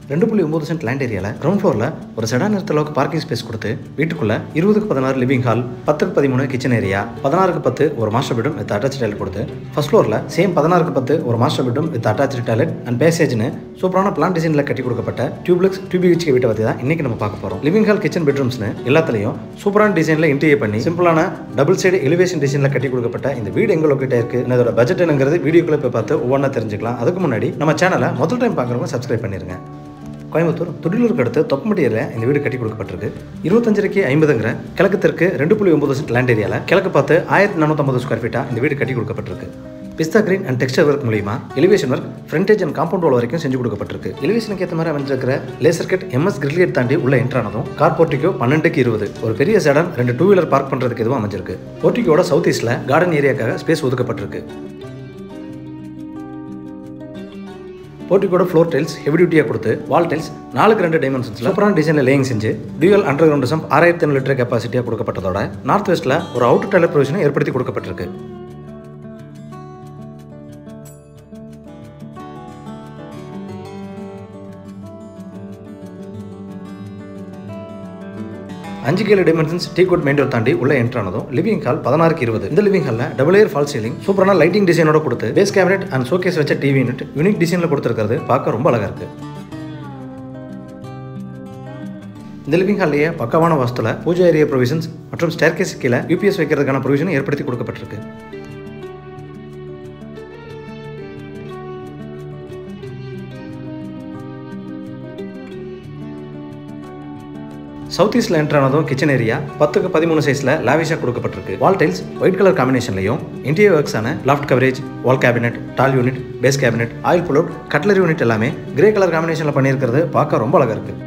ரெண்டு புள்ளி ஒம்பது சென்ட் லேண்ட் ஏரியாவில் கிரவுண்ட் ஃப்ளோரில் ஒரு செடான் நிறுத்த அளவுக்கு பார்க்கிங் ஸ்பேஸ் கொடுத்து வீட்டுக்குள்ள இருபதுக்கு பதினாறு லிவிங் ஹால் பத்துக்கு பதிமூணு கிச்சன் ஏரியா பதினாறுக்கு பத்து ஒரு master bedroom with attach toilet கொடுத்து ஃபர்ஸ்ட் ஃப்ளோரில் சேம் பதினாறுக்கு பத்து ஒரு master bedroom with attach toilet and பேசேஜ்னு சூப்பரான பிளான் டிசைனில் கட்டி கொடுக்கப்பட்ட டியூப்லெக்ஸ் டியூபிஹெச்கே வீட்டை பற்றி தான் இன்னைக்கு நம்ம பார்க்க போகிறோம் லிவிங் ஹால் கிச்சன் பெட்ரூம்ஸ்னு எல்லாத்துலையும் சூப்பரான டிசைனில் இன்டீரியர் பண்ணி சிம்பிளான டபுள் சைடு எலிவேஷன் டிசைனில் கட்டி கொடுக்கப்பட்ட இந்த வீடு எங்க லொக்கேட் இருக்கு இதோட பட்ஜெட் என்னங்கிறது வீடியோக்குள்ள போய் பார்த்து ஒவ்வொன்றா தெரிஞ்சுக்கலாம் அதுக்கு முன்னாடி நம்ம சேனலை முதல் டைம் பார்க்குறவங்க சப்ஸ்கிரைப் பண்ணிருங்க கோயம்புத்தூர் துடிலூருக்கு அடுத்து தொப்பமட்டியில் இந்த வீடு கட்டி கொடுக்கப்பட்டிருக்கு இருபத்தஞ்சரைக்கு ஐம்பதுங்கிற கிழக்கு தெற்கு ரெண்டு புள்ளி ஒன்பது சென்ட் லேண்ட் ஏரியாவில் கிழக்கு பார்த்து ஆயிரத்தி நானூற்றம்பது ஸ்கொயர் ஃபீட்டாக இந்த வீடு கட்டி கொடுக்கப்பட்டிருக்கு பிஸ்தா கிரீன் அண்ட் டெக்ஸ்டர் ஒர்க் மூலியமா elevation work frontage and compound wall வரைக்கும் செஞ்சு கொடுக்கப்பட்டிருக்கு எலிவேஷனுக்கு ஏற்ற மாதிரி அமைஞ்சிருக்கிற laser cut MS grill gate தாண்டி உள்ள என்ட்ரானதும் கார் போர்ட்டிக்கோ பன்னெண்டுக்கு இருபது ஒரு பெரிய செடான் ரெண்டு டூ வீலர் பார்க் பண்ணுறதுக்கு எதுவும் அமைஞ்சிருக்கு போர்ட்டிக்கோட சவுத் ஈஸ்ட்ல கார்டன் ஏரியாக்காக ஸ்பேஸ் ஒதுக்கப்பட்டிருக்கு போர்ட்டிக்கோட ஃப்ளோர் டைல்ஸ் ஹெவி டியூட்டியாக கொடுத்து வால் டைல்ஸ் நாலுக்கு ரெண்டு டைமென்ஷன்ஸில் சூப்பரான டிசைனில் லேயிங் செஞ்சு டியூயல் அண்டர் கிரவுண்ட் சம்ப் ஆறாயிரத்தி ஐநூறு லிட்டர் கெப்பாசிட்டியாக கொடுக்கப்பட்டதோட நார்த் வெஸ்ட்டில் ஒரு அவுட்டர் டைலர் ப்ரொவிஷனை ஏற்படுத்தி கொடுக்கப்பட்டிருக்கு அஞ்சு கேலு டைமென்ஷன்ஸ் டீ கோட் மெயின் டோர் தாண்டி உள்ள என்ட்ரானதும் லிவிங் ஹால் பதினாறுக்கு இருபது இந்த லிவிங் ஹாலில் டபுள் ஏர் ஃபால் சீலிங் சூப்பரான லைட்டிங் டிசைனோட கொடுத்து பேஸ் கேபினெட் அண்ட் ஷோகேஸ் வச்ச டிவி யூனிட் யூனிக் டிசைனில் கொடுத்துருக்கிறது பார்க்க ரொம்ப அழகாக இருக்கு இந்த லிவிங் ஹால்லையே பக்கவான வாஸ்துல பூஜா ஏரியா ப்ரொவிஷன்ஸ் மற்றும் ஸ்டேர்கேஸ் கீழே யூபிஎஸ் வைக்கிறதுக்கான ப்ரொவிஷன் ஏற்படுத்தி கொடுக்கப்பட்டிருக்கு சவுத் ஈஸ்ட்ல என்ட்ரானதும் கிச்சன் ஏரியா பத்துக்கு பதிமூணு சைஸ்ல லாவிஷா கொடுக்கப்பட்டிருக்கு வால் டைல்ஸ் ஒயிட் கலர் காம்பினேஷன்லையும் இன்டீரியர் ஒர்க்ஸான loft coverage wall cabinet tall unit base cabinet oil pullout cutlery unit எல்லாமே கிரே கலர் காம்பினேஷன்ல பண்ணியிருக்கிறது பார்க்க ரொம்ப அழகா இருக்கு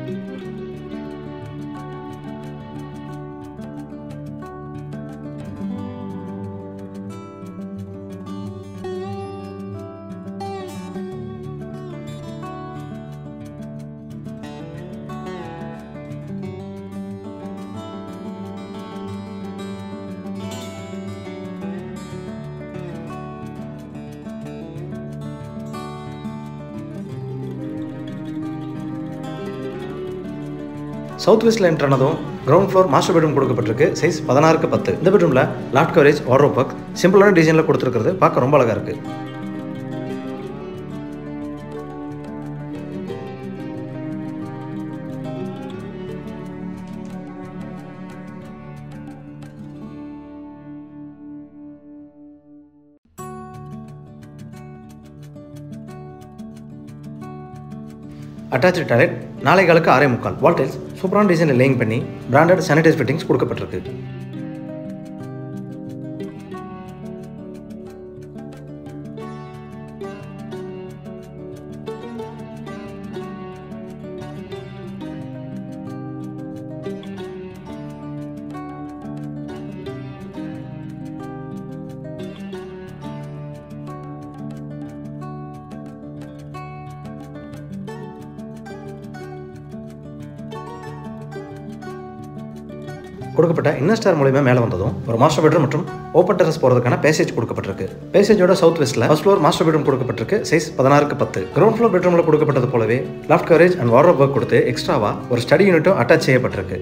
சவுத் வெஸ்ட்ல என்ட்ரானதும் கிரவுண்ட் ஃப்ளோர் மாஸ்டர் பெட்ரூம் கொடுக்கப்பட்டிருக்கு சைஸ் பதினாறுக்கு பத்து இந்த பெட்ரூம்ல லாட் கவரேஜ் வார்ட்ரோப் ஒர்க் சிம்பிளான டிசைனில் கொடுத்துருக்கிறது பார்க்க ரொம்ப அழகா இருக்கு அட்டாச்சு டாய்லெட் நாளை காலுக்கு ஆறே முக்கால் வால் டைல்ஸ் சூப்பரான டிசைனில் லேயிங் பண்ணி பிராண்டட் சானிடைஸ் ஃபிட்டிங்ஸ் கொடுக்கப்பட்டிருக்கு கொடுக்கப்பட்ட இன்னஸ்டார் மூலியமா மேலே வந்ததும் ஒரு மாஸ்டர் பெட்ரூம் மற்றும் ஓப்பன் டெரஸ் போகிறதுக்கான பேசேஜ் கொடுக்கப்பட்டிருக்கு பேசேஜோட சவுத் வெஸ்ட்ல ஃபர்ஸ்ட் ஃப்ளோர் மாஸ்டர் பெட்ரூம் கொடுக்கப்பட்டிருக்கு சைஸ் பதினாறுக்கு பத்து கிரவுண்ட் ஃப்ளோர் பெட்ரூமில் கொடுக்கப்பட்டது போலவே loft coverage and wardrobe work கொடுத்து எக்ஸ்ட்ராவா ஒரு ஸ்டடி யூனிட்டும் அட்டாச் செய்யப்பட்டிருக்கு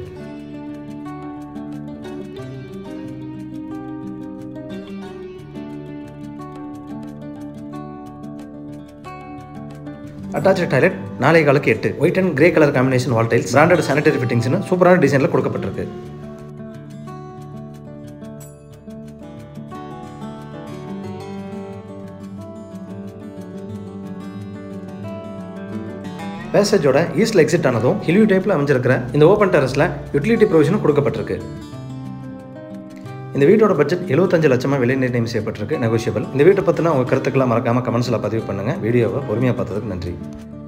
அட்டாச் டாய்லெட் நாளை காலுக்கு எட்டு white and grey colour combination wall tiles branded sanitary ஃபிட்டிங்ஸ்னு சூப்பரான டிசைனில் கொடுக்கப்பட்டிருக்கு பேசேஜோட ஈஸ்ட்ல எக்ஸிட் ஆனதும் ஹில்யூ டைப்ல அமைஞ்சிருக்கிற இந்த ஓப்பன் டெரஸ்ல யூட்டிலிட்டி ப்ரொவிஷனும் கொடுக்கப்பட்டிருக்கு இந்த வீட்டோட பட்ஜெட் எழுபத்தஞ்சு லட்சமா விலை நிர்ணயம் செய்யப்பட்டிருக்கு நெகோஷியபிள் இந்த வீட்டை பற்றின உங்கள் கருத்துக்களை மறக்காம கமெண்ட்ஸில் பதிவு பண்ணுங்க வீடியோவை பொறுமையாக பார்த்ததுக்கு நன்றி